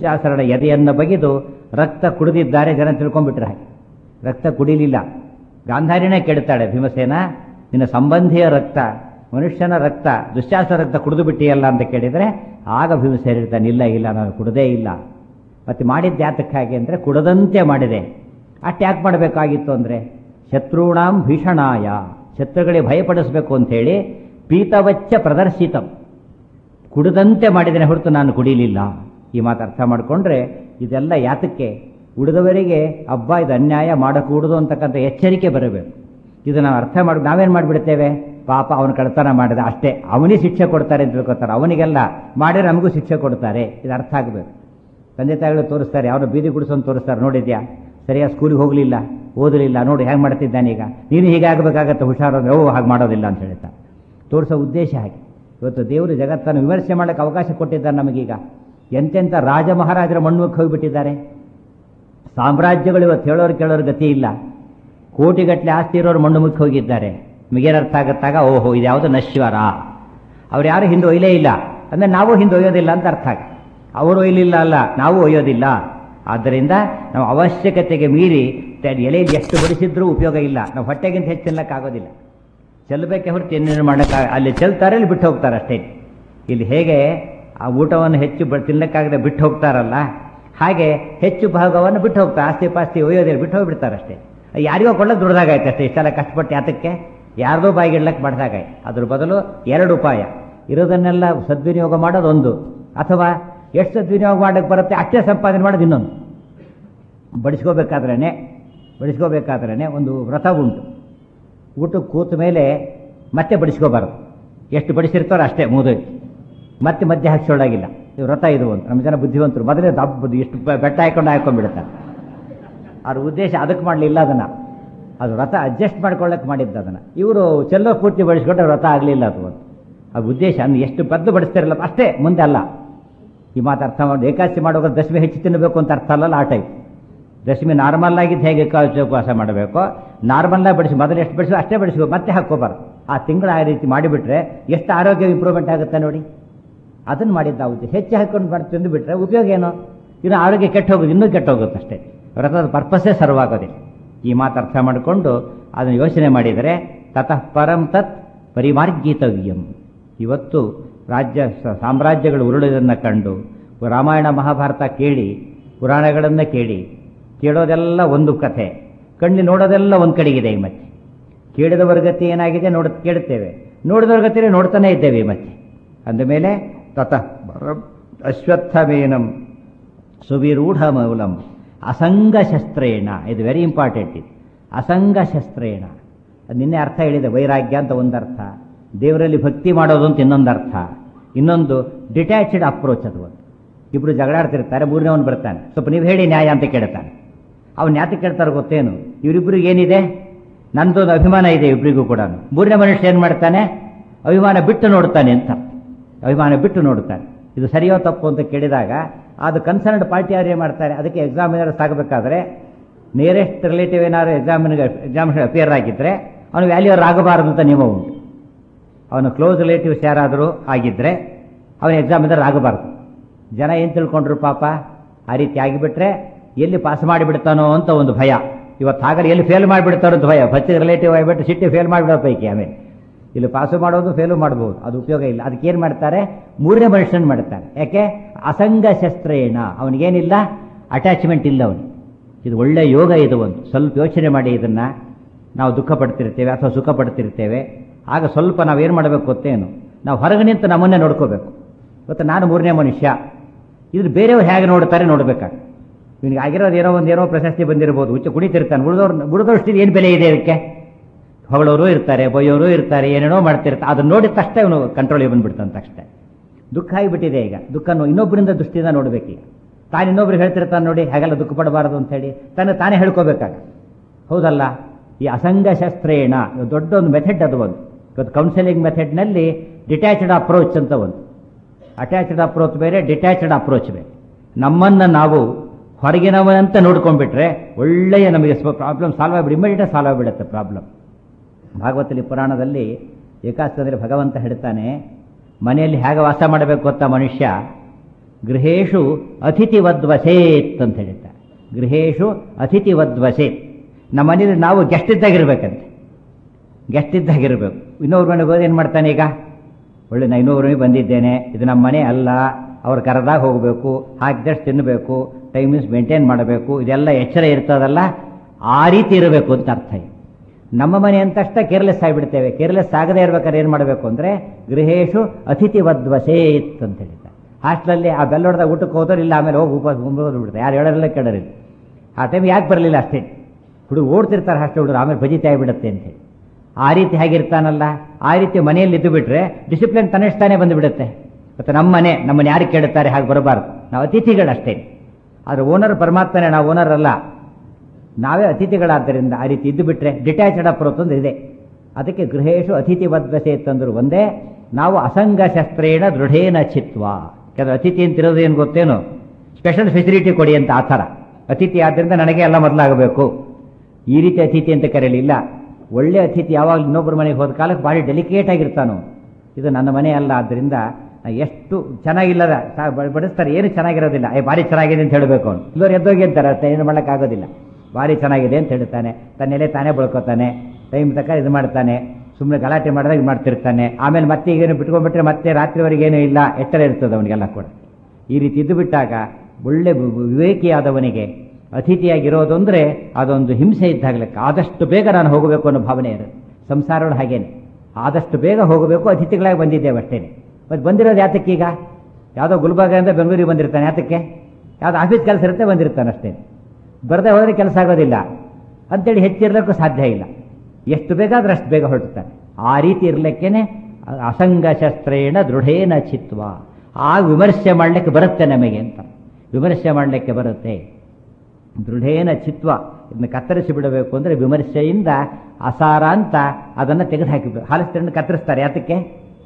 ದುಶ್ಯಾಸರಣ ಎದೆಯನ್ನು ಬಗೆದು ರಕ್ತ ಕುಡಿದಿದ್ದಾರೆ ಜನ ತಿಳ್ಕೊಂಡ್ಬಿಟ್ರೆ ಹಾಗೆ ರಕ್ತ ಕುಡಿಲಿಲ್ಲ ಗಾಂಧಾರಿನೇ ಕೆಡ್ತಾಳೆ ಭೀಮಸೇನ ನಿನ್ನ ಸಂಬಂಧಿಯ ರಕ್ತ ಮನುಷ್ಯನ ರಕ್ತ ದುಶ್ಯಾಸ ರಕ್ತ ಕುಡಿದು ಬಿಟ್ಟಿಯಲ್ಲ ಅಂತ ಕೇಳಿದರೆ ಆಗ ಭೀಮಸೇನ ಹೇಳ್ತಾನೆ ಇಲ್ಲ ಇಲ್ಲ ನಾನು ಕುಡದೇ ಇಲ್ಲ ಮತ್ತೆ ಮಾಡಿದ್ದ ಯಾತಕ್ಕಾಗಿ ಅಂದರೆ ಕುಡದಂತೆ ಮಾಡಿದೆ ಅಷ್ಟು ಯಾಕೆ ಮಾಡಬೇಕಾಗಿತ್ತು ಅಂದರೆ ಶತ್ರುಣಾಂ ಭೀಷಣಾಯ ಶತ್ರುಗಳಿಗೆ ಭಯಪಡಿಸಬೇಕು ಅಂಥೇಳಿ ಪೀತವಚ್ಚ ಪ್ರದರ್ಶಿತಂ ಕುಡಿದಂತೆ ಮಾಡಿದ್ದೇನೆ ಹೊರತು ನಾನು ಕುಡಿಲಿಲ್ಲ ಈ ಮಾತು ಅರ್ಥ ಮಾಡಿಕೊಂಡ್ರೆ ಇದೆಲ್ಲ ಯಾತಕ್ಕೆ ಉಳಿದವರಿಗೆ ಹಬ್ಬ ಇದು ಅನ್ಯಾಯ ಮಾಡಕೂಡದು ಅಂತಕ್ಕಂಥ ಎಚ್ಚರಿಕೆ ಬರಬೇಕು ಇದು ನಾವು ಅರ್ಥ ಮಾಡಿ ನಾವೇನು ಮಾಡಿಬಿಡ್ತೇವೆ ಪಾಪ ಅವನು ಕಳ್ತನ ಮಾಡಿದ ಅಷ್ಟೇ ಅವನಿಗೆ ಶಿಕ್ಷೆ ಕೊಡ್ತಾರೆ ಅಂತ ತಿಳ್ಕೊತಾರೆ ಅವನಿಗೆಲ್ಲ ಮಾಡಿದ್ರೆ ನಮಗೂ ಶಿಕ್ಷೆ ಕೊಡ್ತಾರೆ ಇದು ಅರ್ಥ ಆಗಬೇಕು ತಂದೆ ತಾಯಿಗಳು ತೋರಿಸ್ತಾರೆ ಅವನು ಬೀದಿ ಗುಡಿಸೋನು ತೋರಿಸ್ತಾರೆ ನೋಡಿದ್ಯಾ ಸರಿಯಾಗಿ ಸ್ಕೂಲಿಗೆ ಹೋಗಲಿಲ್ಲ ಓದಲಿಲ್ಲ ನೋಡಿ ಹೇಗೆ ಮಾಡ್ತಿದ್ದಾನೆ ಈಗ ನೀನು ಹೀಗೆ ಆಗಬೇಕಾಗತ್ತೆ ಹುಷಾರು ಅಂದರೆ ಓ ಹಾಗೆ ಮಾಡೋದಿಲ್ಲ ಅಂತ ಹೇಳ್ತಾರೆ ತೋರಿಸೋ ಉದ್ದೇಶ ಹಾಗೆ ಇವತ್ತು ದೇವರು ಜಗತ್ತನ್ನು ವಿಮರ್ಶೆ ಮಾಡೋಕ್ಕೆ ಅವಕಾಶ ಕೊಟ್ಟಿದ್ದಾರೆ ನಮಗೀಗ ಎಂತೆಂಥ ರಾಜ ಮಹಾರಾಜರ ಮಣ್ಣುಕ್ಕೆ ಹೋಗಿಬಿಟ್ಟಿದ್ದಾರೆ ಸಾಮ್ರಾಜ್ಯಗಳು ಇವತ್ತು ಹೇಳೋರು ಕೇಳೋರು ಗತಿ ಇಲ್ಲ ಕೋಟಿಗಟ್ಟಲೆ ಆಸ್ತಿ ಇರೋರು ಮಣ್ಣು ಮುಖಿ ಹೋಗಿದ್ದಾರೆ ನಮಗೇನು ಅರ್ಥ ಆಗತ್ತಾಗ ಓಹೋ ಇದು ಯಾವುದು ನಶ್ವರ ಅವ್ರು ಯಾರು ಹಿಂದೆ ಒಯ್ಲೇ ಇಲ್ಲ ಅಂದರೆ ನಾವು ಹಿಂದೆ ಒಯ್ಯೋದಿಲ್ಲ ಅಂತ ಅರ್ಥ ಆಗ ಅವರು ಒಯ್ಲಿಲ್ಲ ಅಲ್ಲ ನಾವು ಒಯ್ಯೋದಿಲ್ಲ ಆದ್ದರಿಂದ ನಾವು ಅವಶ್ಯಕತೆಗೆ ಮೀರಿ ತ- ಎಲೆಯಲ್ಲಿ ಎಷ್ಟು ಬಡಿಸಿದ್ರೂ ಉಪಯೋಗ ಇಲ್ಲ ನಾವು ಹೊಟ್ಟೆಗಿಂತ ಹೆಚ್ಚು ತಿನ್ನಕ್ಕಾಗೋದಿಲ್ಲ ಚೆಲ್ಲಬೇಕೆ ಹೊರತು ಇನ್ನೇನು ಮಾಡೋಕ್ಕಾಗ ಅಲ್ಲಿ ಚೆಲ್ತಾರೆ ಇಲ್ಲಿ ಬಿಟ್ಟು ಹೋಗ್ತಾರೆ ಅಷ್ಟೇ ಇಲ್ಲಿ ಹೇಗೆ ಆ ಊಟವನ್ನು ಹೆಚ್ಚು ಬ ತಿನ್ನಕ್ಕಾಗದೆ ಬಿಟ್ಟು ಹೋಗ್ತಾರಲ್ಲ ಹಾಗೆ ಹೆಚ್ಚು ಭಾಗವನ್ನು ಬಿಟ್ಟು ಹೋಗ್ತಾರೆ ಆಸ್ತಿ ಪಾಸ್ತಿ ಒಯ್ಯೋದಿಲ್ಲ ಬಿಟ್ಟು ಹೋಗ್ಬಿಡ್ತಾರೆ ಅಷ್ಟೇ ಯಾರಿಗೋ ಕೊಳ್ಳೋದು ದುಡ್ದಾಗಾಯ್ತು ಅಷ್ಟೇ ಇಷ್ಟೆಲ್ಲ ಕಷ್ಟಪಟ್ಟು ಯಾತಕ್ಕೆ ಯಾರ್ದೋ ಬಾಯಿಗೆ ಇಡ್ಲಕ್ಕೆ ಮಾಡ್ದಾಗಾಯ್ತು ಅದ್ರ ಬದಲು ಎರಡು ಉಪಾಯ ಇರೋದನ್ನೆಲ್ಲ ಸದ್ವಿನಿಯೋಗ ಮಾಡೋದು ಒಂದು ಅಥವಾ ಎಷ್ಟು ಸದ್ವಿನಿಯೋಗ ಮಾಡೋಕ್ಕೆ ಬರುತ್ತೆ ಅಷ್ಟೇ ಸಂಪಾದನೆ ಮಾಡೋದು ಇನ್ನೊಂದು ಬಡಿಸ್ಕೋಬೇಕಾದ್ರೇ ಬಡಿಸ್ಕೋಬೇಕಾದ್ರೇ ಒಂದು ವ್ರತ ಉಂಟು ಊಟಕ್ಕೆ ಕೂತ ಮೇಲೆ ಮತ್ತೆ ಬಡಿಸ್ಕೋಬಾರ್ದು ಎಷ್ಟು ಬಡಿಸಿರ್ತಾರೋ ಅಷ್ಟೇ ಮುಗಿದೋಯ್ತು ಮತ್ತೆ ಮಧ್ಯೆ ಹಾಕ್ಸೋಳಾಗಿಲ್ಲ ಇದು ವ್ರತ ಇದು ಅಂತ ನಮ್ಮ ಜನ ಬುದ್ಧಿವಂತರು ಮೊದಲೇ ದಬ್ಬದು ಎಷ್ಟು ಬೆ- ಬೆಟ್ಟ ಹಾಕೊಂಡು ಹಾಕೊಂಡ್ಬಿಡ್ತಾರೆ ಅವ್ರ ಉದ್ದೇಶ ಅದಕ್ಕೆ ಮಾಡಲಿಲ್ಲ ಅದನ್ನು ಅದು ವ್ರತ ಅಡ್ಜಸ್ಟ್ ಮಾಡ್ಕೊಳ್ಳೋಕೆ ಮಾಡಿದ್ದು ಅದನ್ನು ಇವರು ಚೆಲ್ಲೋ ಪೂರ್ತಿ ಬಡಿಸ್ಕೊಂಡ್ರೆ ವ್ರತ ಆಗಲಿಲ್ಲ ಅದು ಅಂತ ಆ ಉದ್ದೇಶ ಅಂದ್ರೆ ಎಷ್ಟು ಪದ್ದು ಬಡಿಸ್ತಿರಲ್ಲ ಅಷ್ಟೇ ಮುಂದೆ ಅಲ್ಲ ಈ ಮಾತು ಅರ್ಥ ಮಾಡಿ ಏಕಾದಶಿ ಮಾಡುವಾಗ ದಶಮಿ ಹೆಚ್ಚು ತಿನ್ನಬೇಕು ಅಂತ ಅರ್ಥ ಅಲ್ಲಲ್ಲ ಆ ಟೈಪ್ ದಶಮಿ ನಾರ್ಮಲ್ ಆಗಿದ್ದು ಹೇಗೆ ಏಕಾದಶಿ ಉಪವಾಸ ಮಾಡಬೇಕು ನಾರ್ಮಲ್ಲಾಗಿ ಬಡಿಸಿ ಮೊದಲು ಎಷ್ಟು ಬಡಿಸಿ ಅಷ್ಟೇ ಬಡಿಸ್ಬೇಕು ಮತ್ತೆ ಹಾಕ್ಕೋಬಾರ್ದು ಆ ತಿಂಗಳು ಆ ರೀತಿ ಮಾಡಿಬಿಟ್ರೆ ಎಷ್ಟು ಆರೋಗ್ಯ ಇಂಪ್ರೂವ್ಮೆಂಟ್ ಆಗುತ್ತೆ ನೋಡಿ ಅದನ್ನು ಮಾಡಿದ್ದ ಉದ್ದೇಶ ಹೆಚ್ಚು ಹಾಕೊಂಡು ಮಾಡಿ ತಿಂದುಬಿಟ್ರೆ ಉಪಯೋಗ ಏನು ಇನ್ನು ಆರೋಗ್ಯ ಕೆಟ್ಟ ಹೋಗೋದು ಇನ್ನೂ ಕೆಟ್ಟ ಹೋಗುತ್ತೆ ಅಷ್ಟೇ ವ್ರತದ ಪರ್ಪಸ್ಸೇ ಸರ್ವ್ ಆಗೋದಿಲ್ಲ ಈ ಮಾತು ಅರ್ಥ ಮಾಡಿಕೊಂಡು ಅದನ್ನು ಯೋಚನೆ ಮಾಡಿದರೆ ತತಃ ಪರಂ ತತ್ ಪರಿಮಾರ್ಗೀತವ್ಯಂ ಇವತ್ತು ರಾಜ್ಯ ಸ- ಸಾಮ್ರಾಜ್ಯಗಳು ಉರುಳುವುದನ್ನು ಕಂಡು ರಾಮಾಯಣ ಮಹಾಭಾರತ ಕೇಳಿ ಪುರಾಣಗಳನ್ನು ಕೇಳಿ ಕೇಳೋದೆಲ್ಲ ಒಂದು ಕಥೆ ಕಣ್ಣು ನೋಡೋದೆಲ್ಲ ಒಂದು ಕಡೆಗಿದೆ ಈ ಮತ್ತೆ ಕೇಳಿದವರ ಗತಿ ಏನಾಗಿದೆ ನೋಡ ಕೇಳುತ್ತೇವೆ ನೋಡಿದವರ ಗತಿನೇ ನೋಡ್ತಾನೆ ಇದ್ದೇವೆ ಈ ಮತ್ತೆ ಅಂದಮೇಲೆ ತತಃ ಪರಂ ಅಶ್ವತ್ಥಮೇನಂ ಸುವಿರೂಢ ಮೌಲಂ ಅಸಂಗ ಶಸ್ತ್ರೇಣ ಇದು ವೆರಿ ಇಂಪಾರ್ಟೆಂಟ್ ಇದು ಅಸಂಗ ಶಸ್ತ್ರೇಣ ಅದು ನಿನ್ನೆ ಅರ್ಥ ಹೇಳಿದೆ ವೈರಾಗ್ಯ ಅಂತ ಒಂದು ಅರ್ಥ ದೇವರಲ್ಲಿ ಭಕ್ತಿ ಮಾಡೋದು ಅಂತ ಇನ್ನೊಂದು ಅರ್ಥ ಇನ್ನೊಂದು ಡಿಟ್ಯಾಚ್ಡ್ ಅಪ್ರೋಚ್ ಅದು ಒಂದು ಇಬ್ಬರು ಜಗಳಾಡ್ತಿರ್ತಾರೆ ಮೂರನೇವನು ಬರ್ತಾನೆ ಸ್ವಲ್ಪ ನೀವು ಹೇಳಿ ನ್ಯಾಯ ಅಂತ ಕೇಳ್ತಾನೆ ಅವ್ನು ಯಾತಕ್ಕೆ ಕೇಳ್ತಾರೆ ಗೊತ್ತೇನು ಇವರಿಬ್ಬರಿಗೆ ಏನಿದೆ ನಂದೊಂದು ಅಭಿಮಾನ ಇದೆ ಇಬ್ಬರಿಗೂ ಕೂಡ ಮೂರನೇ ಮನುಷ್ಯ ಏನು ಮಾಡ್ತಾನೆ ಅಭಿಮಾನ ಬಿಟ್ಟು ನೋಡ್ತಾನೆ ಅಂತ ಅಭಿಮಾನ ಬಿಟ್ಟು ನೋಡ್ತಾನೆ ಇದು ಸರಿಯೋ ತಪ್ಪು ಅಂತ ಕೇಳಿದಾಗ ಅದು ಕನ್ಸರ್ನ್ಡ್ ಪಾರ್ಟಿ ಯಾರು ಏನು ಮಾಡ್ತಾರೆ ಅದಕ್ಕೆ ಎಕ್ಸಾಮಿನರ್ಸ್ ಆಗಬೇಕಾದ್ರೆ ನಿಯರೆಸ್ಟ್ ರಿಲೇಟಿವ್ ಏನಾದ್ರು ಎಕ್ಸಾಮಿನ್ಗೆ ಎಕ್ಸಾಮಿನೇಷನ್ ಅಪಿಯರ್ ಆಗಿದ್ದರೆ ಅವನು ವ್ಯಾಲ್ಯೂರ್ ಆಗಬಾರದು ಅಂತ ನಿಯಮ ಉಂಟು ಅವನು ಕ್ಲೋಸ್ ರಿಲೇಟಿವ್ಸ್ ಯಾರಾದರೂ ಆಗಿದ್ದರೆ ಅವನ ಎಕ್ಸಾಮಿನರ್ ಆಗಬಾರ್ದು ಜನ ಏನು ತಿಳ್ಕೊಂಡ್ರು ಪಾಪ ಆ ರೀತಿ ಆಗಿಬಿಟ್ರೆ ಎಲ್ಲಿ ಪಾಸ್ ಮಾಡಿಬಿಡ್ತಾನೋ ಅಂತ ಒಂದು ಭಯ ಇವತ್ತು ಹಾಗಲ್ಲ ಎಲ್ಲಿ ಫೇಲ್ ಮಾಡಿಬಿಡ್ತಾರೋ ಅಂತ ಭಯ ಬಚ್ಚ ರಿಲೇಟಿವ್ ಆಗಿಬಿಟ್ಟು ಸಿಟ್ಟಿ ಫೇಲ್ ಮಾಡಿಬಿಡೋ ಪೈಕಿ ಆಮೇಲೆ ಇಲ್ಲಿ ಪಾಸು ಮಾಡೋದು ಫೇಲು ಮಾಡ್ಬೋದು ಅದು ಉಪಯೋಗ ಇಲ್ಲ ಅದಕ್ಕೆ ಏನು ಮಾಡ್ತಾರೆ ಮೂರನೇ ಮನುಷ್ಯನ್ ಮಾಡ್ತಾರೆ ಯಾಕೆ ಅಸಂಗ ಶಸ್ತ್ರೇಣ ಅವನಿಗೇನಿಲ್ಲ ಅಟ್ಯಾಚ್ಮೆಂಟ್ ಇಲ್ಲ ಅವನಿಗೆ ಇದು ಒಳ್ಳೆ ಯೋಗ ಇದು ಒಂದು ಸ್ವಲ್ಪ ಯೋಚನೆ ಮಾಡಿ ಇದನ್ನು ನಾವು ದುಃಖ ಪಡ್ತಿರ್ತೇವೆ ಅಥವಾ ಸುಖ ಪಡ್ತಿರ್ತೇವೆ ಆಗ ಸ್ವಲ್ಪ ನಾವೇನು ಮಾಡಬೇಕು ಗೊತ್ತೇನು ನಾವು ಹೊರಗೆ ನಿಂತು ನಮ್ಮನ್ನೇ ನೋಡ್ಕೋಬೇಕು ಇವತ್ತು ನಾನು ಮೂರನೇ ಮನುಷ್ಯ ಇದ್ರ ಬೇರೆಯವ್ರು ಹೇಗೆ ನೋಡ್ತಾರೆ ನೋಡ್ಬೇಕಾಗ ಇವನಿಗೆ ಆಗಿರೋದು ಏನೋ ಒಂದು ಏನೋ ಪ್ರಶಸ್ತಿ ಬಂದಿರ್ಬೋದು ಹುಚ್ಚ ಕುಡಿತಿರ್ತಾನೆ ಉಳಿದವ್ರು ಉಳಿದವಷ್ಟು ಏನು ಬೆಲೆ ಇದೆ ಇದಕ್ಕೆ ಹೊಗಳವರು ಇರ್ತಾರೆ ಬೈಯೋರು ಇರ್ತಾರೆ ಏನೇನೋ ಮಾಡ್ತಿರ್ತಾರೆ ಅದನ್ನ ನೋಡಿದ ತಕ್ಷಣ ಇವನು ಕಂಟ್ರೋಲಿಗೆ ಬಂದ್ಬಿಡ್ತಾನೆ ತಕ್ಷಣ ದುಃಖ ಆಗಿಬಿಟ್ಟಿದೆ ಈಗ ದುಃಖನು ಇನ್ನೊಬ್ಬರಿಂದ ದೃಷ್ಟಿಯಿಂದ ನೋಡ್ಬೇಕೀಗ ತಾನು ಇನ್ನೊಬ್ರು ಹೇಳ್ತಿರ್ತಾನೆ ನೋಡಿ ಹಾಗೆಲ್ಲ ದುಃಖ ಪಡಬಾರದು ಅಂತ ಹೇಳಿ ತನ್ನ ತಾನೇ ಹೇಳ್ಕೋಬೇಕಾಗ ಹೌದಲ್ಲ ಈ ಅಸಂಗ ಶಸ್ತ್ರೇಣ ಇದು ದೊಡ್ಡ ಒಂದು ಮೆಥಡ್ ಅದು ಒಂದು ಇವತ್ತು ಕೌನ್ಸಿಲಿಂಗ್ ಮೆಥಡ್ನಲ್ಲಿ ಡಿಟ್ಯಾಚ್ಡ್ ಅಪ್ರೋಚ್ ಅಂತ ಒಂದು ಅಟ್ಯಾಚ್ಡ್ ಅಪ್ರೋಚ್ ಬೇರೆ ಡಿಟ್ಯಾಚ್ಡ್ ಅಪ್ರೋಚ್ ಬೇರೆ ನಮ್ಮನ್ನು ನಾವು ಹೊರಗಿನವನಂತ ನೋಡ್ಕೊಂಡ್ಬಿಟ್ರೆ ಒಳ್ಳೆಯ ನಮಗೆ ಪ್ರಾಬ್ಲಮ್ ಸಾಲ್ವ್ ಆಗಿಬಿಡಿ ಇಮಿಡಿಯೇಟ್ ಸಾಲ್ವ್ ಆಗಿಬಿಡುತ್ತೆ ಪ್ರಾಬ್ಲಮ್ ಭಾಗವತಲಿ ಪುರಾಣದಲ್ಲಿ ಏಕಾಸ್ತದಲ್ಲಿ ಭಗವಂತ ಹೇಳ್ತಾನೆ ಮನೆಯಲ್ಲಿ ಹೇಗೆ ವಾಸ ಮಾಡಬೇಕು ಗೊತ್ತಾ ಮನುಷ್ಯ ಗೃಹೇಶು ಅತಿಥಿವದ್ವಸೇತ್ ಅಂತ ಹೇಳ್ತಾರೆ ಗೃಹೇಶು ಅತಿಥಿವದ್ವಸೇತ್ ನಮ್ಮ ಮನೇಲಿ ನಾವು ಗೆಸ್ಟ್ ಇದ್ದಾಗಿರ್ಬೇಕಂತೆ ಗೆಸ್ಟ್ ಇದ್ದಾಗಿರ್ಬೇಕು ಇನ್ನೊಬ್ರ ಮನೆಗೆ ಹೋದ್ರೆ ಏನು ಮಾಡ್ತಾನೆ ಈಗ ಒಳ್ಳೆ ನಾ ಇನ್ನೊಬ್ರ ಮನೆಗೆ ಬಂದಿದ್ದೇನೆ ಇದು ನಮ್ಮ ಮನೆ ಅಲ್ಲ ಅವ್ರು ಕರೆದಾಗ ಹೋಗಬೇಕು ಹಾಕಿದಷ್ಟು ತಿನ್ನಬೇಕು ಟೈಮಿಂಗ್ಸ್ ಮೇಂಟೈನ್ ಮಾಡಬೇಕು ಇದೆಲ್ಲ ಎಚ್ಚರ ಇರ್ತದಲ್ಲ ಆ ರೀತಿ ಇರಬೇಕು ಅಂತ ಅರ್ಥ ಇದೆ ನಮ್ಮ ಮನೆ ಅಂತಷ್ಟ ಕೇರ್ಲೆಸ್ ಆಗಿಬಿಡ್ತೇವೆ ಕೇರ್ಲೆಸ್ ಆಗದೆ ಇರ್ಬೇಕಾದ್ರೆ ಏನು ಮಾಡಬೇಕು ಅಂದರೆ ಗೃಹೇಶು ಅತಿಥಿವದ್ವಸೇತ್ ಅಂತ ಹೇಳಿದ್ದಾರೆ ಹಾಸ್ಟೆಲಲ್ಲಿ ಆ ಬೆಲ್ಲ ಹೊಡೆದಾಗ ಊಟಕ್ಕೆ ಹೋದ್ರೆ ಇಲ್ಲ ಆಮೇಲೆ ಹೋಗಿ ಉಪವಾಸ ಮುಂಬರೋದು ಬಿಡ್ತಾರೆ ಯಾರು ಹೇಳೋರಿಲ್ಲ ಕೇಳೋರಿಲ್ಲ ಆ ಟೈಮ್ ಯಾಕೆ ಬರಲಿಲ್ಲ ಅಷ್ಟೇ ಹುಡುಗರು ಓಡ್ತಿರ್ತಾರೆ ಹಾಸ್ಟೆಲ್ ಹುಡುಗರು ಆಮೇಲೆ ಭಜಿತೆ ಆಗಿಬಿಡುತ್ತೆ ಅಂತೇಳಿ ಆ ರೀತಿ ಹೇಗಿರ್ತಾನಲ್ಲ ಆ ರೀತಿ ಮನೆಯಲ್ಲಿ ಇದ್ದು ಬಿಟ್ರೆ ಡಿಸಿಪ್ಲಿನ್ ತನ್ನಿಷ್ಟಾನೇ ಬಂದುಬಿಡುತ್ತೆ ಮತ್ತು ನಮ್ಮ ಮನೆ ನಮ್ಮನ್ನು ಯಾರು ಕೇಳುತ್ತಾರೆ ಹಾಗೆ ಬರಬಾರ್ದು ನಾವು ಅತಿಥಿಗಳಷ್ಟೇ ಆದರೆ ಓನರ್ ಪರಮಾತ್ಮನೇ ನಾವು ಓನರ್ ಅಲ್ಲ ನಾವೇ ಅತಿಥಿಗಳಾದ್ದರಿಂದ ಆ ರೀತಿ ಇದ್ದು ಬಿಟ್ರೆ ಡಿಟ್ಯಾಚ್ಡ್ ಅಪ್ರೋಚ್ ಒಂದು ಇದೆ ಅದಕ್ಕೆ ಗೃಹೇಶು ಅತಿಥಿ ಬದ್ಧತೆ ಅಂತಂದ್ರು ಒಂದೇ ನಾವು ಅಸಂಗ ಶಸ್ತ್ರೇಣ ದೃಢೇನ ಚಿತ್ವ ಕೆಲವು ಅತಿಥಿ ಅಂತಿರೋದು ಏನು ಗೊತ್ತೇನು ಸ್ಪೆಷಲ್ ಫೆಸಿಲಿಟಿ ಕೊಡಿ ಅಂತ ಆ ಥರ ಅತಿಥಿ ಆದ್ದರಿಂದ ನನಗೆ ಎಲ್ಲ ಮೊದಲಾಗಬೇಕು ಈ ರೀತಿ ಅತಿಥಿ ಅಂತ ಕರೆಯಲಿಲ್ಲ ಒಳ್ಳೆ ಅತಿಥಿ ಯಾವಾಗ ಇನ್ನೊಬ್ಬರ ಮನೆಗೆ ಹೋದ ಕಾಲಕ್ಕೆ ಭಾರಿ ಡೆಲಿಕೇಟ್ ಆಗಿರ್ತಾನು ಇದು ನನ್ನ ಮನೆ ಅಲ್ಲ ಆದ್ದರಿಂದ ನಾ ಎಷ್ಟು ಚೆನ್ನಾಗಿಲ್ಲದ ಸಾ- ಬ- ಬಡಿಸ್ತಾರೆ ಏನು ಚೆನ್ನಾಗಿರೋದಿಲ್ಲ ಏ ಭಾರಿ ಚೆನ್ನಾಗಿದೆ ಅಂತ ಹೇಳಬೇಕು ಅವನು ಇಲ್ಲವ್ರು ಎದ್ದೋಗಿ ಅಂತಾರೆ ಅಷ್ಟೇ ಏನು ಮಾಡೋಕ್ಕಾಗೋದಿಲ್ಲ ಭಾರಿ ಚೆನ್ನಾಗಿದೆ ಅಂತ ಹೇಳ್ತಾನೆ ತನ್ನೆಲೆ ತಾನೇ ಬಳ್ಕೊತಾನೆ ಟೈಮ್ ತಕ್ಕ ಇದು ಮಾಡ್ತಾನೆ ಸುಮ್ಮನೆ ಗಲಾಟೆ ಮಾಡಿದಾಗ ಇದು ಮಾಡ್ತಿರ್ತಾನೆ ಆಮೇಲೆ ಮತ್ತೆ ಈಗೇನು ಬಿಟ್ಕೊಂಡ್ಬಿಟ್ರೆ ಮತ್ತೆ ರಾತ್ರಿವರೆಗೆ ಏನೂ ಇಲ್ಲ ಎಚ್ಚರ ಇರ್ತದೆ ಅವನಿಗೆಲ್ಲ ಕೂಡ ಈ ರೀತಿ ಇದ್ದು ಬಿಟ್ಟಾಗ ಒಳ್ಳೆ ವಿ- ವಿ- ವಿವೇಕಿಯಾದವನಿಗೆ ಅತಿಥಿಯಾಗಿರೋದು ಅಂದರೆ ಅದೊಂದು ಹಿಂಸೆ ಇದ್ದಾಗಲಕ್ಕೆ ಆದಷ್ಟು ಬೇಗ ನಾನು ಹೋಗಬೇಕು ಅನ್ನೋ ಭಾವನೆ ಇರುತ್ತೆ ಸಂಸಾರಗಳು ಹಾಗೇನೆ ಆದಷ್ಟು ಬೇಗ ಹೋಗಬೇಕು ಅತಿಥಿಗಳಾಗಿ ಬಂದಿದ್ದೇವೆ ಅಷ್ಟೇನೆ ಮತ್ತು ಬಂದಿರೋದು ಯಾತಕ್ಕೀಗ ಯಾವುದೋ ಗುಲ್ಬರ್ಗದಿಂದ ಬೆಂಗಳೂರಿಗೆ ಬಂದಿರ್ತಾನೆ ಯಾತಕ್ಕೆ ಯಾವುದೋ ಆಫೀಸ್ ಕೆಲಸ ಇರುತ್ತೆ ಬಂದಿರ್ತಾನೆ ಅಷ್ಟೇ ಬರದೆ ಹೋದರೆ ಕೆಲಸ ಆಗೋದಿಲ್ಲ ಅಂತೇಳಿ ಹೆಚ್ಚಿರ್ಲಿಕ್ಕೂ ಸಾಧ್ಯ ಇಲ್ಲ ಎಷ್ಟು ಬೇಕಾದ್ರೆ ಅಷ್ಟು ಬೇಗ ಹೊರಡ್ತಾನೆ ಆ ರೀತಿ ಇರಲಿಕ್ಕೇನೆ ಅಸಂಗ ಶಸ್ತ್ರೇಣ ದೃಢೇನ ಚಿತ್ವ ಆ ವಿಮರ್ಶೆ ಮಾಡಲಿಕ್ಕೆ ಬರುತ್ತೆ ನಮಗೆ ಅಂತ ವಿಮರ್ಶೆ ಮಾಡಲಿಕ್ಕೆ ಬರುತ್ತೆ ದೃಢೇನ ಚಿತ್ವ ಇದನ್ನು ಕತ್ತರಿಸಿ ಬಿಡಬೇಕು ಅಂದರೆ ವಿಮರ್ಶೆಯಿಂದ ಅಸಾರ ಅಂತ ಅದನ್ನು ತೆಗೆದುಹಾಕಿಬಿಡು ಹಾಲಿಸ್ತಿರನ್ನು ಕತ್ತರಿಸ್ತಾರೆ ಯಾತಕ್ಕೆ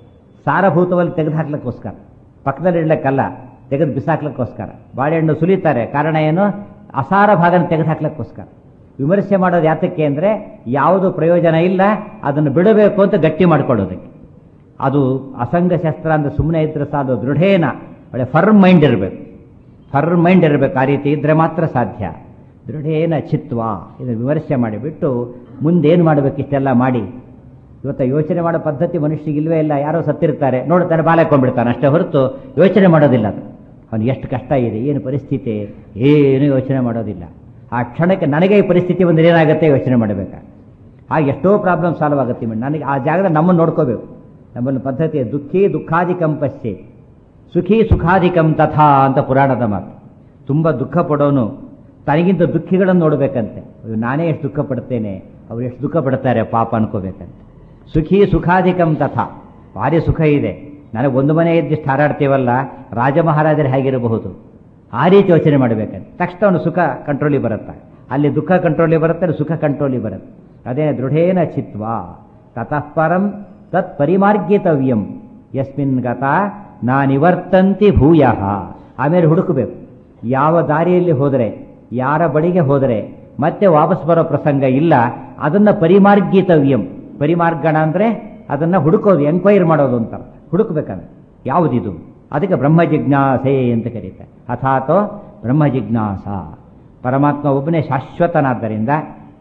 ಸಾರಭೂತವಾಗಿ ತೆಗೆದುಹಾಕ್ಲಿಕ್ಕೋಸ್ಕರ ಪಕ್ಕದಲ್ಲಿ ಇಡ್ಲಿಕ್ಕಲ್ಲ ತೆಗೆದು ಬಿಸಾಕ್ಲಿಕ್ಕೋಸ್ಕರ ಬಾಳೆಹಣ್ಣು ಸುಲಿತಾರೆ ಕಾರಣ ಏನು ಅಸಾರ ಭಾಗನ ತೆಗೆದುಹಾಕ್ಲಿಕ್ಕೋಸ್ಕರ ವಿಮರ್ಶೆ ಮಾಡೋದು ಯಾತಕ್ಕೆ ಅಂದರೆ ಯಾವುದು ಪ್ರಯೋಜನ ಇಲ್ಲ ಅದನ್ನು ಬಿಡಬೇಕು ಅಂತ ಗಟ್ಟಿ ಮಾಡ್ಕೊಳ್ಳೋದಕ್ಕೆ ಅದು ಅಸಂಗ ಶಸ್ತ್ರ ಅಂದರೆ ಸುಮ್ಮನೆ ಇದ್ರೆ ಸಾಲು ದೃಢೇನ ಒಳ್ಳೆ ಫರ್ಮ್ ಮೈಂಡ್ ಇರಬೇಕು ಫರ್ಮ್ ಮೈಂಡ್ ಇರಬೇಕು ಆ ರೀತಿ ಇದ್ದರೆ ಮಾತ್ರ ಸಾಧ್ಯ ದೃಢೇನ ಚಿತ್ವ ಇದನ್ನು ವಿಮರ್ಶೆ ಮಾಡಿಬಿಟ್ಟು ಮುಂದೇನು ಮಾಡಬೇಕು ಇಷ್ಟೆಲ್ಲ ಮಾಡಿ ಇವತ್ತು ಯೋಚನೆ ಮಾಡೋ ಪದ್ಧತಿ ಮನುಷ್ಯನಿಗೆ ಇಲ್ವೇ ಇಲ್ಲ ಯಾರೋ ಸತ್ತಿರ್ತಾರೆ ನೋಡ್ತಾನೆ ಬಾಲಕೊಂಡ್ಬಿಡ್ತಾನೆ ಅಷ್ಟೇ ಹೊರತು ಯೋಚನೆ ಮಾಡೋದಿಲ್ಲ ಅದು ಅವನಿಗೆ ಎಷ್ಟು ಕಷ್ಟ ಇದೆ ಏನು ಪರಿಸ್ಥಿತಿ ಏನು ಯೋಚನೆ ಮಾಡೋದಿಲ್ಲ ಆ ಕ್ಷಣಕ್ಕೆ ನನಗೆ ಈ ಪರಿಸ್ಥಿತಿ ಬಂದರೆ ಏನಾಗುತ್ತೆ ಯೋಚನೆ ಮಾಡಬೇಕಾ ಹಾಗೆ ಎಷ್ಟೋ ಪ್ರಾಬ್ಲಮ್ ಸಾಲ್ವ್ ಆಗುತ್ತೆ ಮೇಡಮ್ ನನಗೆ ಆ ಜಾಗದಲ್ಲಿ ನಮ್ಮನ್ನು ನೋಡ್ಕೋಬೇಕು ನಮ್ಮಲ್ಲಿ ಪದ್ಧತಿ ದುಃಖಿ ದುಃಖಾಧಿಕಂ ಪಶ್ಯೆ ಸುಖಿ ಸುಖಾಧಿಕಂ ತಥಾ ಅಂತ ಪುರಾಣದ ಮಾತು ತುಂಬ ದುಃಖ ಪಡೋನು ತನಗಿಂತ ದುಃಖಿಗಳನ್ನು ನೋಡಬೇಕಂತೆ ಅಯ್ಯೋ, ನಾನೇ ಎಷ್ಟು ದುಃಖ ಪಡ್ತೇನೆ ಅವ್ರು ಎಷ್ಟು ದುಃಖ ಪಡ್ತಾರೆ ಪಾಪ ಅನ್ಕೋಬೇಕಂತೆ ಸುಖಿ ಸುಖಾಧಿಕಂ ತಥಾ ಭಾರಿ ಸುಖ ಇದೆ ನನಗೆ ಒಂದು ಮನೆ ಇದ್ದಿಷ್ಟು ಹಾರಾಡ್ತೀವಲ್ಲ ರಾಜ ಮಹಾರಾಜರು ಹೇಗಿರಬಹುದು ಆ ರೀತಿ ಯೋಚನೆ ಮಾಡಬೇಕಂತೆ ತಕ್ಷಣ ಅವನು ಸುಖ ಕಂಟ್ರೋಲಿಗೆ ಬರುತ್ತೆ ಅಲ್ಲಿ ದುಃಖ ಕಂಟ್ರೋಲಿಗೆ ಬರುತ್ತೆ ಅಲ್ಲಿ ಸುಖ ಕಂಟ್ರೋಲಿಗೆ ಬರುತ್ತೆ ಅದೇ ದೃಢೇನ ಚಿತ್ವ ತತಃ ಪರಂ ತತ್ ಪರಿಮಾರ್ಗಿತವ್ಯಂ ಯಸ್ಮಿನ್ ಗತ ನಾ ನಿವರ್ತಂತಿ ಭೂಯ ಆಮೇಲೆ ಹುಡುಕಬೇಕು ಯಾವ ದಾರಿಯಲ್ಲಿ ಹೋದರೆ ಯಾರ ಬಳಿಗೆ ಹೋದರೆ ಮತ್ತೆ ವಾಪಸ್ ಬರೋ ಪ್ರಸಂಗ ಇಲ್ಲ ಅದನ್ನು ಪರಿಮಾರ್ಗಿತವ್ಯಂ ಪರಿಮಾರ್ಗಣ ಅಂದರೆ ಅದನ್ನು ಹುಡುಕೋದು ಎನ್ಕ್ವೈರಿ ಮಾಡೋದು ಅಂತ ಹುಡುಕ್ಬೇಕಂದ್ರೆ ಯಾವುದಿದು ಅದಕ್ಕೆ ಬ್ರಹ್ಮ ಜಿಜ್ಞಾಸೆ ಅಂತ ಕರೀತಾರೆ ಅಥಾತೋ ಬ್ರಹ್ಮ ಜಿಜ್ಞಾಸ ಪರಮಾತ್ಮ ಒಬ್ಬನೇ ಶಾಶ್ವತನಾದ್ದರಿಂದ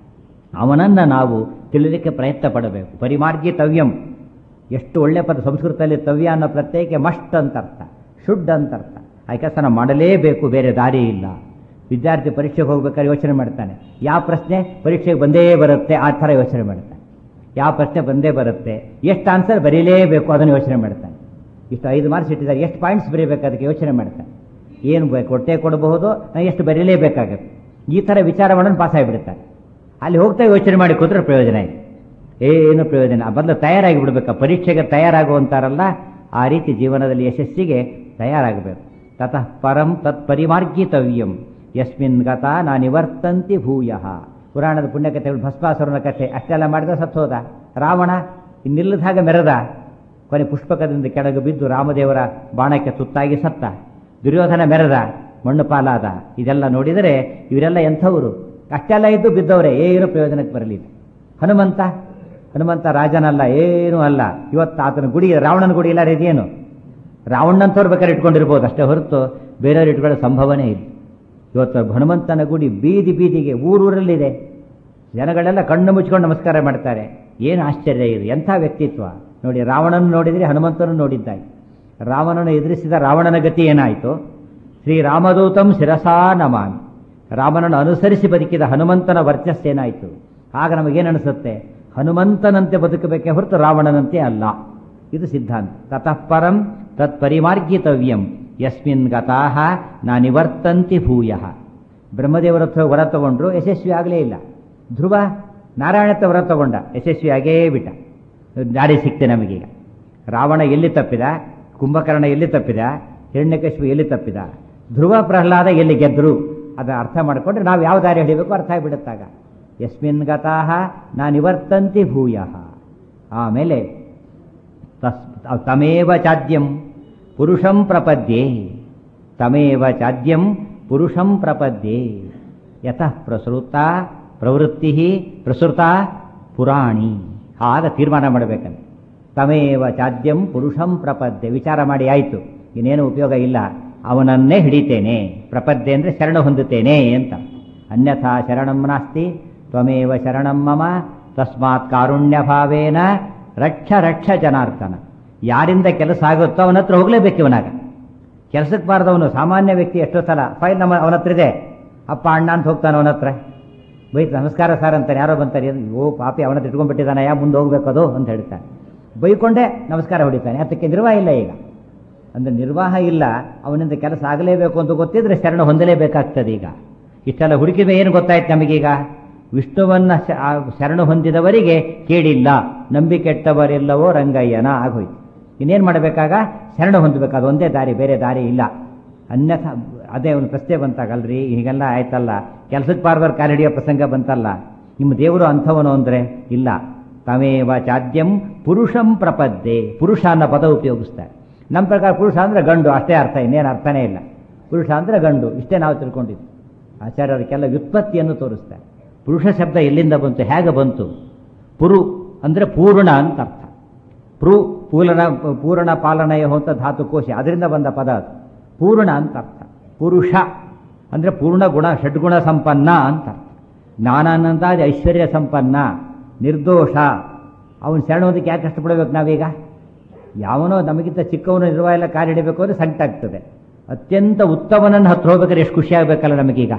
ಅವನನ್ನು ನಾವು ತಿಳಿಲಿಕ್ಕೆ ಪ್ರಯತ್ನ ಪಡಬೇಕು ಪರಿಮಾರ್ಗಿತವ್ಯಂ ಎಷ್ಟು ಒಳ್ಳೆ ಪದ ಸಂಸ್ಕೃತದಲ್ಲಿ ತವ್ಯ ಅನ್ನೋ ಪ್ರತ್ಯಯಕ್ಕೆ ಮಸ್ಟ್ ಅಂತ ಅರ್ಥ ಶುಡ್ ಅಂತ ಅರ್ಥ ಆ ಕೆಲಸನ ಮಾಡಲೇಬೇಕು ಬೇರೆ ದಾರಿ ಇಲ್ಲ ವಿದ್ಯಾರ್ಥಿ ಪರೀಕ್ಷೆಗೆ ಹೋಗ್ಬೇಕಾದ್ರೆ ಯೋಚನೆ ಮಾಡ್ತಾನೆ ಯಾವ ಪ್ರಶ್ನೆ ಪರೀಕ್ಷೆಗೆ ಬಂದೇ ಬರುತ್ತೆ ಆ ಥರ ಯೋಚನೆ ಮಾಡ್ತಾನೆ ಯಾವ ಪ್ರಶ್ನೆ ಬಂದೇ ಬರುತ್ತೆ ಎಷ್ಟು ಆನ್ಸರ್ ಬರೀಲೇಬೇಕು ಅದನ್ನು ಯೋಚನೆ ಮಾಡ್ತಾನೆ ಇಷ್ಟು ಐದು ಮಾರ್ಕ್ಸ್ ಇಟ್ಟಿದ್ದಾರೆ ಎಷ್ಟು ಪಾಯಿಂಟ್ಸ್ ಬರೀಬೇಕು ಅದಕ್ಕೆ ಯೋಚನೆ ಮಾಡ್ತಾನೆ ಏನು ಬೇಕು ಹೊಟ್ಟೆ ಕೊಡಬಹುದು ನಾನು ಎಷ್ಟು ಬರೀಲೇಬೇಕಾಗತ್ತೆ ಈ ಥರ ವಿಚಾರ ಮಾಡೋನು ಪಾಸ್ ಆಗಿಬಿಡ್ತಾನೆ ಅಲ್ಲಿ ಹೋಗ್ತಾ ಯೋಚನೆ ಮಾಡಿ ಕೂತ್ರೆ ಪ್ರಯೋಜನ ಇದೆ ಏನು ಪ್ರಯೋಜನ ಬದಲು ತಯಾರಾಗಿ ಬಿಡಬೇಕು ಪರೀಕ್ಷೆಗೆ ತಯಾರಾಗುವಂತಾರಲ್ಲ ಆ ರೀತಿ ಜೀವನದಲ್ಲಿ ಯಶಸ್ಸಿಗೆ ತಯಾರಾಗಬೇಕು ತತಃ ಪರಂ ತತ್ ಪರಿಮಾರ್ಗಿತವ್ಯಂ ಯಸ್ಮಿನ್ ಗತ ನಾ ನಿವರ್ತಂತಿ ಭೂಯ ಪುರಾಣದ ಪುಣ್ಯಕಥೆಗಳು ಭಸ್ಮಾಸುರನ ಕಥೆ ಅಷ್ಟೆಲ್ಲ ಮಾಡಿದ ಸತ್ತೋದ ರಾವಣ ಇನ್ನಿಲ್ಲದ ಹಾಗೆ ಮೆರೆದ ಕೊನೆ ಪುಷ್ಪಕದಿಂದ ಕೆಳಗೆ ಬಿದ್ದು ರಾಮದೇವರ ಬಾಣಕ್ಕೆ ತುತ್ತಾಗಿ ಸತ್ತ ದುರ್ಯೋಧನ ಮೆರೆದ ಮಣ್ಣು ಪಾಲಾದ ಇದೆಲ್ಲ ನೋಡಿದರೆ ಇವರೆಲ್ಲ ಎಂಥವರು ಅಷ್ಟೆಲ್ಲ ಇದ್ದು ಬಿದ್ದವರೇ ಏನು ಪ್ರಯೋಜನಕ್ಕೆ ಬರಲಿಲ್ಲ ಹನುಮಂತ ಹನುಮಂತ ರಾಜನಲ್ಲ ಏನೂ ಅಲ್ಲ ಇವತ್ತು ಆತನ ಗುಡಿ ರಾವಣನ ಗುಡಿ ಇಲ್ಲ ಇದೇನು ರಾವಣಂತವ್ರು ಬೇಕಾದ್ರೆ ಇಟ್ಕೊಂಡಿರ್ಬೋದು ಅಷ್ಟೇ ಹೊರತು ಬೇರೆಯವ್ರು ಇಟ್ಕೊಳ್ಳೋ ಸಂಭವನೇ ಇಲ್ಲ ಇವತ್ತು ಹನುಮಂತನ ಗುಡಿ ಬೀದಿ ಬೀದಿಗೆ ಊರೂರಲ್ಲಿದೆ ಜನಗಳೆಲ್ಲ ಕಣ್ಣು ಮುಚ್ಕೊಂಡು ನಮಸ್ಕಾರ ಮಾಡ್ತಾರೆ ಏನು ಆಶ್ಚರ್ಯ ಇದು ಎಂಥ ವ್ಯಕ್ತಿತ್ವ ನೋಡಿ ರಾವಣನ ನೋಡಿದರೆ ಹನುಮಂತನು ನೋಡಿದ್ದಾಯಿ ರಾವಣನ ಎದುರಿಸಿದ ರಾವಣನ ಗತಿ ಏನಾಯಿತು ಶ್ರೀರಾಮದೂತಂ ಶಿರಸಾ ನಮಾಮಿ ರಾಮನನ್ನು ಅನುಸರಿಸಿ ಬದುಕಿದ ಹನುಮಂತನ ವರ್ಚಸ್ಸೇನಾಯಿತು ಆಗ ನಮಗೇನನಿಸುತ್ತೆ ಹನುಮಂತನಂತೆ ಬದುಕಬೇಕೇ ಹೊರತು ರಾವಣನಂತೆ ಅಲ್ಲ ಇದು ಸಿದ್ಧಾಂತ ತತಃ ಪರಂ ತತ್ಪರಿಮಾರ್ಗಿತವ್ಯಂ ಯಸ್ಮಿನ್ ಗತಾಹ ನಾ ನಿವರ್ತಂತಿ ಭೂಯ ಬ್ರಹ್ಮದೇವರ ಹತ್ರ ವರ ತಗೊಂಡ್ರು ಯಶಸ್ವಿ ಆಗಲೇ ಇಲ್ಲ ಧ್ರುವ ನಾರಾಯಣತ್ತ ವರ ತಗೊಂಡ ಯಶಸ್ವಿ ಆಗೇ ಬಿಟ್ಟ ದಾರಿ ಸಿಕ್ತೆ ನಮಗೀಗ ರಾವಣ ಎಲ್ಲಿ ತಪ್ಪಿದ ಕುಂಭಕರ್ಣ ಎಲ್ಲಿ ತಪ್ಪಿದ ಹಿರಣ್ಯಕಶ್ಯಪು ಎಲ್ಲಿ ತಪ್ಪಿದ ಧ್ರುವ ಪ್ರಹ್ಲಾದ ಎಲ್ಲಿ ಗೆದ್ರು ಅದನ್ನ ಅರ್ಥ ಮಾಡಿಕೊಂಡ್ರೆ ನಾವು ಯಾವ ದಾರಿ ಹಿಡಿಬೇಕು ಅರ್ಥ ಆಗಿಬಿಡುತ್ತಾಗ ಯಸ್ಮಿನ್ ಗತಾಹ ನಾ ನಿವರ್ತಂತಿ ಭೂಯ ಆಮೇಲೆ ತಸ್ ತಮೇವ ಚಾದ್ಯಂ ಪುರುಷಂ ಪ್ರಪದ್ಯೆ ತಮೇವ ಚಾದ್ಯಂ ಪುರುಷಂ ಪ್ರಪದ್ಯೆ ಯತಃ ಪ್ರಸೃತ ಪ್ರವೃತ್ತಿ ಪ್ರಸೃತ ಪುರಾಣಿ ಆಗ ತೀರ್ಮಾನ ಮಾಡಬೇಕಂತೆ ತಮೇವ ಚಾದ್ಯಂ ಪುರುಷಂ ಪ್ರಪದ್ಯೆ ವಿಚಾರ ಮಾಡಿ ಆಯಿತು ಇನ್ನೇನು ಉಪಯೋಗ ಇಲ್ಲ ಅವನನ್ನೇ ಹಿಡಿತೇನೆ ಪ್ರಪದ್ಯೆ ಅಂದರೆ ಶರಣ ಹೊಂದುತ್ತೇನೆ ಅಂತ ಅನ್ಯಥಾ ಶರಣಂ ನಾಸ್ತಿ ತ್ವಮೇವ ಶರಣಂ ಮಮ ತಸ್ಮಾತ್ ಕಾರುಣ್ಯ ಭಾವೇನ ರಕ್ಷ ರಕ್ಷ ಜನಾರ್ದನ ಯಾರಿಂದ ಕೆಲಸ ಆಗುತ್ತೋ ಅವನ ಹತ್ರ ಹೋಗಲೇಬೇಕು ಇವನಾಗ ಕೆಲಸಕ್ಕೆ ಬಾರದವನು ಸಾಮಾನ್ಯ ವ್ಯಕ್ತಿ ಎಷ್ಟೋ ಸಲ ಫೈಲ್ ನಮ್ಮ ಅವನ ಹತ್ರ ಇದೆ ಅಪ್ಪ ಅಣ್ಣ ಅಂತ ಹೋಗ್ತಾನೆ ಅವನ ಹತ್ರ ಬೈತ್ ನಮಸ್ಕಾರ ಸರ್ ಅಂತಾನೆ ಯಾರೋ ಬಂತಾರೆ ಓ ಪಾಪಿ ಅವನ ಹತ್ರ ಇಟ್ಕೊಂಡ್ಬಿಟ್ಟಿದ್ದಾನೆ ಯಾ ಮುಂದೆ ಹೋಗ್ಬೇಕದು ಅಂತ ಹೇಳ್ತಾನೆ ಬೈಕೊಂಡೇ ನಮಸ್ಕಾರ ಹೊಡಿತಾನೆ ಅದಕ್ಕೆ ನಿರ್ವಾಹ ಇಲ್ಲ ಈಗ ಅಂದರೆ ನಿರ್ವಾಹ ಇಲ್ಲ ಅವನಿಂದ ಕೆಲಸ ಆಗಲೇಬೇಕು ಅಂತ ಗೊತ್ತಿದ್ರೆ ಶರಣ ಹೊಂದಲೇಬೇಕಾಗ್ತದೆ ಈಗ ಇಷ್ಟೆಲ್ಲ ಹುಡುಕಿದ ಏನು ಗೊತ್ತಾಯ್ತು ನಮಗೀಗ ವಿಷ್ಣುವನ್ನ ಶ- ಆ ಶರಣ ಹೊಂದಿದವರಿಗೆ ಕೇಳಿಲ್ಲ ನಂಬಿಕೆಟ್ಟವರೆಲ್ಲವೋ ರಂಗಯ್ಯನ ಆಗೋಯ್ತು ಇನ್ನೇನು ಮಾಡಬೇಕಾಗ ಶರಣ ಹೊಂದಬೇಕಾದ ಒಂದೇ ದಾರಿ ಬೇರೆ ದಾರಿ ಇಲ್ಲ ಅನ್ಯಥ ಅದೇ ಒಂದು ಪ್ರಶ್ನೆ ಬಂತಾಗಲ್ರಿ ಹೀಗೆಲ್ಲ ಆಯ್ತಲ್ಲ ಕೆಲಸಕ್ಕೆ ಪಾರ್ದವ್ರು ಕಾಲಿಡಿಯೋ ಪ್ರಸಂಗ ಬಂತಲ್ಲ ನಿಮ್ಮ ದೇವರು ಅಂಥವನು ಅಂದರೆ ಇಲ್ಲ ತಮೇವ ಚಾದ್ಯಂ ಪುರುಷಂ ಪ್ರಪದ್ಯೆ ಪುರುಷ ಅನ್ನೋ ಪದ ಉಪಯೋಗಿಸ್ತಾರೆ ನಮ್ಮ ಪ್ರಕಾರ ಪುರುಷ ಅಂದರೆ ಗಂಡು ಅಷ್ಟೇ ಅರ್ಥ ಇನ್ನೇನು ಅರ್ಥನೇ ಇಲ್ಲ ಪುರುಷ ಅಂದರೆ ಗಂಡು ಇಷ್ಟೇ ನಾವು ತಿಳ್ಕೊಂಡಿದ್ವಿ ಆಚಾರ್ಯರಿಗೆಲ್ಲ ವ್ಯುತ್ಪತ್ತಿಯನ್ನು ತೋರಿಸ್ತಾರೆ ಪುರುಷ ಶಬ್ದ ಎಲ್ಲಿಂದ ಬಂತು ಹೇಗೆ ಬಂತು ಪುರು ಅಂದರೆ ಪೂರ್ಣ ಅಂತ ಅರ್ಥ ಪೃ ಪೂರ್ಣ ಪೂರ್ಣ ಪಾಲನೆಯ ಹೊಂತ ಧಾತುಕೋಶ ಅದರಿಂದ ಬಂದ ಪದ ಅದು ಪೂರ್ಣ ಅಂತ ಅರ್ಥ ಪುರುಷ ಅಂದರೆ ಪೂರ್ಣ ಗುಣ ಷಡ್ಗುಣ ಸಂಪನ್ನ ಅಂತ ಅರ್ಥ ಜ್ಞಾನಾನಂದಾದಿ ಐಶ್ವರ್ಯ ಸಂಪನ್ನ ನಿರ್ದೋಷ ಅವನು ಶರಣೋದಕ್ಕೆ ಯಾಕೆ ಕಷ್ಟಪಡಬೇಕು ನಾವೀಗ ಯಾವನೋ ನಮಗಿಂತ ಚಿಕ್ಕವನು ನಿರ್ವಾಹ ಎಲ್ಲ ಕಾರ್ಯ ಹಿಡಿಬೇಕು ಅಂದರೆ ಸಂಕಟಾಗ್ತದೆ ಅತ್ಯಂತ ಉತ್ತಮನನ್ನು ಹತ್ರ ಹೋಗ್ಬೇಕಾದ್ರೆ ಎಷ್ಟು ಖುಷಿ ಆಗಬೇಕಲ್ಲ ನಮಗೀಗ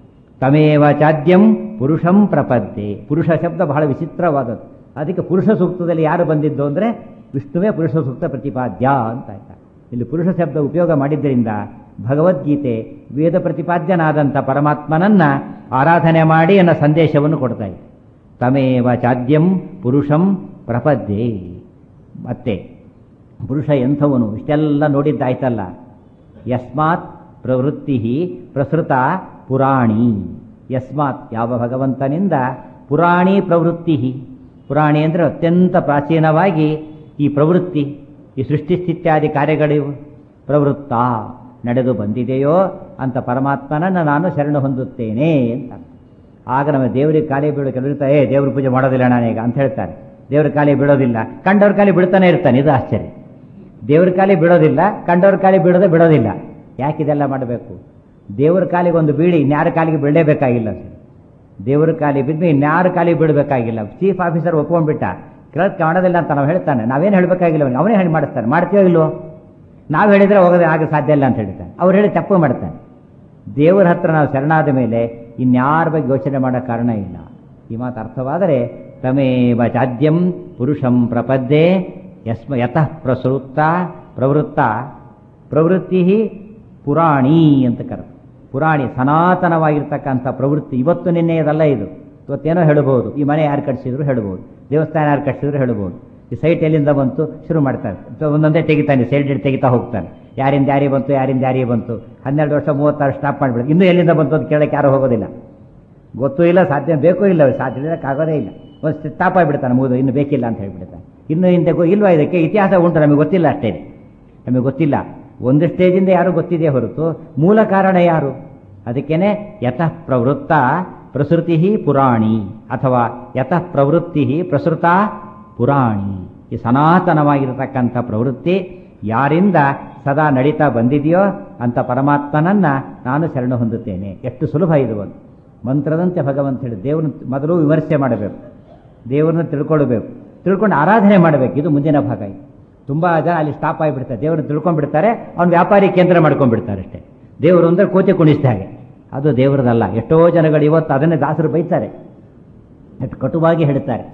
ತಮೇವ ಚಾದ್ಯಂ ಪುರುಷಂ ಪ್ರಪದ್ಯೆ ಪುರುಷ ಶಬ್ದ ಬಹಳ ವಿಚಿತ್ರವಾದದ್ದು ಅದಕ್ಕೆ ಪುರುಷ ಸೂಕ್ತದಲ್ಲಿ ಯಾರು ಬಂದಿದ್ದು ಅಂದರೆ ವಿಷ್ಣುವೇ ಪುರುಷ ಸೂಕ್ತ ಪ್ರತಿಪಾದ್ಯ ಅಂತ ಆಯ್ತಾ ಇಲ್ಲಿ ಪುರುಷ ಶಬ್ದ ಉಪಯೋಗ ಮಾಡಿದ್ದರಿಂದ ಭಗವದ್ಗೀತೆ ವೇದ ಪ್ರತಿಪಾದ್ಯನಾದಂಥ ಪರಮಾತ್ಮನನ್ನ ಆರಾಧನೆ ಮಾಡಿ ಅನ್ನೋ ಸಂದೇಶವನ್ನು ಕೊಡ್ತಾ ಇದೆ ತಮೇವ ಚಾದ್ಯಂ ಪುರುಷಂ ಪ್ರಪದ್ಯೆ ಮತ್ತೆ ಪುರುಷ ಎಂಥವನು ಇಷ್ಟೆಲ್ಲ ನೋಡಿದ್ದಾಯ್ತಲ್ಲ ಯಸ್ಮಾತ್ ಪ್ರವೃತ್ತಿ ಪ್ರಸೃತ ಪುರಾಣಿ ಯಸ್ಮಾತ್ ಯಾವ ಭಗವಂತನಿಂದ ಪುರಾಣಿ ಪ್ರವೃತ್ತಿ ಪುರಾಣಿ ಅಂದರೆ ಅತ್ಯಂತ ಪ್ರಾಚೀನವಾಗಿ ಈ ಪ್ರವೃತ್ತಿ ಈ ಸೃಷ್ಟಿ ಸ್ಥಿತ್ಯಾದಿ ಕಾರ್ಯಗಳು ಪ್ರವೃತ್ತ ನಡೆದು ಬಂದಿದೆಯೋ ಅಂತ ಪರಮಾತ್ಮನನ್ನು ನಾನು ಶರಣ ಹೊಂದುತ್ತೇನೆ ಅಂತ ಆಗ ನಮ್ಮ ದೇವರಿಗೆ ಕಾಲಿ ಬೀಳೋ ಕೆಲವರು ಏ ದೇವ್ರ ಪೂಜೆ ಮಾಡೋದಿಲ್ಲ ನಾನೀಗ ಅಂತ ಹೇಳ್ತಾರೆ ದೇವ್ರ ಕಾಲಿ ಬಿಡೋದಿಲ್ಲ ಕಂಡವ್ರ ಕಾಲಿ ಬಿಡ್ತಾನೆ ಇರ್ತಾನೆ ಇದು ಆಶ್ಚರ್ಯ ದೇವ್ರ ಕಾಲಿ ಬಿಡೋದಿಲ್ಲ ಕಂಡವ್ರ ಕಾಲಿ ಬಿಡೋದೇ ಬಿಡೋದಿಲ್ಲ ಯಾಕೆ ಇದೆಲ್ಲ ಮಾಡಬೇಕು ದೇವ್ರ ಕಾಲಿಗೆ ಒಂದು ಬೀಳಿ ಇನ್ಯಾರ ಕಾಲಿಗೆ ಬೀಳಲೇಬೇಕಾಗಿಲ್ಲ ಸರ್ ದೇವ್ರ ಕಾಲಿ ಬಿದ್ದು ಇನ್ಯಾರ ಕಾಲಿಗೆ ಬೀಳಬೇಕಾಗಿಲ್ಲ ಚೀಫ್ ಆಫೀಸರ್ ಒಪ್ಕೊಂಡ್ಬಿಟ್ಟ ಕೆಳಗೆ ಮಾಡೋದಿಲ್ಲ ಅಂತ ನಾವು ಹೇಳ್ತಾನೆ ನಾವೇನು ಹೇಳಬೇಕಾಗಿಲ್ಲ ಅವನಿಗೆ ಅವನೇ ಹೇಳಿ ಮಾಡಿಸ್ತಾನೆ ಮಾಡ್ತೀವೋ ಇಲ್ವೋ ನಾವು ಹೇಳಿದ್ರೆ ಹೋಗೋದು ಆಗ ಸಾಧ್ಯ ಇಲ್ಲ ಅಂತ ಹೇಳ್ತಾನೆ ಅವ್ರು ಹೇಳಿ ತಪ್ಪು ಮಾಡ್ತಾನೆ ದೇವರ ಹತ್ರ ನಾವು ಶರಣಾದ ಮೇಲೆ ಇನ್ಯಾರ ಬಗ್ಗೆ ಯೋಚನೆ ಮಾಡೋ ಕಾರಣ ಇಲ್ಲ ಈ ಮಾತು ಅರ್ಥವಾದರೆ ತಮೇವ ಚಾದ್ಯಂ ಪುರುಷಂ ಪ್ರಪದ್ಯೆ ಯಸ್ಮ ಯತಃ ಪ್ರಸೃತ್ತ ಪ್ರವೃತ್ತ ಪ್ರವೃತ್ತಿ ಪುರಾಣಿ ಅಂತ ಕರೆದು ಪುರಾಣಿ ಸನಾತನವಾಗಿರ್ತಕ್ಕಂಥ ಪ್ರವೃತ್ತಿ ಇವತ್ತು ನಿನ್ನೆಯದಲ್ಲ ಇದು ಇವತ್ತೇನೋ ಹೇಳ್ಬೋದು ಈ ಮನೆ ಯಾರು ಕಟ್ಸಿದ್ರು ಹೇಳ್ಬೋದು ದೇವಸ್ಥಾನ ಯಾರು ಕಟ್ಸಿದ್ರು ಹೇಳ್ಬೋದು ಈ ಸೈಟ್ ಎಲ್ಲಿಂದ ಬಂತು ಶುರು ಮಾಡ್ತಾರೆ ಸೊ ಒಂದೊಂದೇ ತೆಗಿತಾನೆ ಸೈಡ್ ತೆಗಿತಾ ಹೋಗ್ತಾನೆ ಯಾರಿಂದ ಯಾರಿಗೆ ಬಂತು ಯಾರಿಂದ ಯಾರಿಗೆ ಬಂತು ಹನ್ನೆರಡು ವರ್ಷ ಮೂವತ್ತಾರು ಸ್ಟಾಪ್ ಮಾಡಿಬಿಡು ಇನ್ನೂ ಎಲ್ಲಿಂದ ಬಂತು ಅಂತ ಕೇಳಕ್ಕೆ ಯಾರು ಹೋಗೋದಿಲ್ಲ ಗೊತ್ತೂ ಇಲ್ಲ ಸಾಧ್ಯ ಬೇಕೂ ಇಲ್ಲ ಸಾಧ್ಯ ಆಗೋದೇ ಇಲ್ಲ ಒಂದು ಸ್ಟಾಪ್ ಆಗಿಬಿಡ್ತಾನೆ ಮುಗಿದು ಇನ್ನು ಬೇಕಿಲ್ಲ ಅಂತ ಹೇಳ್ಬಿಡ್ತಾನೆ ಇನ್ನು ಹಿಂದೆ ಗೊ- ಇಲ್ವಾ ಇದಕ್ಕೆ ಇತಿಹಾಸ ಉಂಟು ನಮಗೆ ಗೊತ್ತಿಲ್ಲ ಅಷ್ಟೇ ನಮಗೆ ಗೊತ್ತಿಲ್ಲ ಒಂದು ಸ್ಟೇಜಿಂದ ಯಾರು ಗೊತ್ತಿದೆ ಹೊರತು ಮೂಲ ಕಾರಣ ಯಾರು ಅದಕ್ಕೇನೆ ಯತಃ ಪ್ರವೃತ್ತ ಪ್ರಸೃತಿ ಪುರಾಣಿ ಅಥವಾ ಯತಃ ಪ್ರವೃತ್ತಿ ಪ್ರಸೃತ ಪುರಾಣಿ ಈ ಸನಾತನವಾಗಿರತಕ್ಕಂಥ ಪ್ರವೃತ್ತಿ ಯಾರಿಂದ ಸದಾ ನಡೀತಾ ಬಂದಿದೆಯೋ ಅಂತ ಪರಮಾತ್ಮನನ್ನ ನಾನು ಶರಣ ಹೊಂದುತ್ತೇನೆ ಎಷ್ಟು ಸುಲಭ ಇದು ಒಂದು ಮಂತ್ರದಂತೆ ಭಗವಂತ ಹೇಳಿ ದೇವರನ್ನು ಮೊದಲು ವಿಮರ್ಶೆ ಮಾಡಬೇಕು ದೇವರನ್ನು ತಿಳ್ಕೊಳ್ಬೇಕು ತಿಳ್ಕೊಂಡು ಆರಾಧನೆ ಮಾಡಬೇಕು ಇದು ಮುಂದಿನ ಭಾಗ ಇದು ತುಂಬ ಜನ ಅಲ್ಲಿ ಸ್ಟಾಪ್ ಆಗಿಬಿಡ್ತಾರೆ ದೇವರನ್ನು ತಿಳ್ಕೊಂಡ್ಬಿಡ್ತಾರೆ ಅವ್ನು ವ್ಯಾಪಾರಿ ಕೇಂದ್ರ ಮಾಡ್ಕೊಂಡ್ಬಿಡ್ತಾರೆ ಅಷ್ಟೇ ದೇವರು ಅಂದ್ರೆ ಕೋತಿ ಕುಣಿಸ್ದ ಹಾಗೆ ಅದು ದೇವರದಲ್ಲ ಎಷ್ಟೋ ಜನಗಳು ಇವತ್ತು ಅದನ್ನೇ ದಾಸರು ಬೈತಾರೆ ಎಷ್ಟು ಕಟುವಾಗಿ ಹೇಳ್ತಾರೆ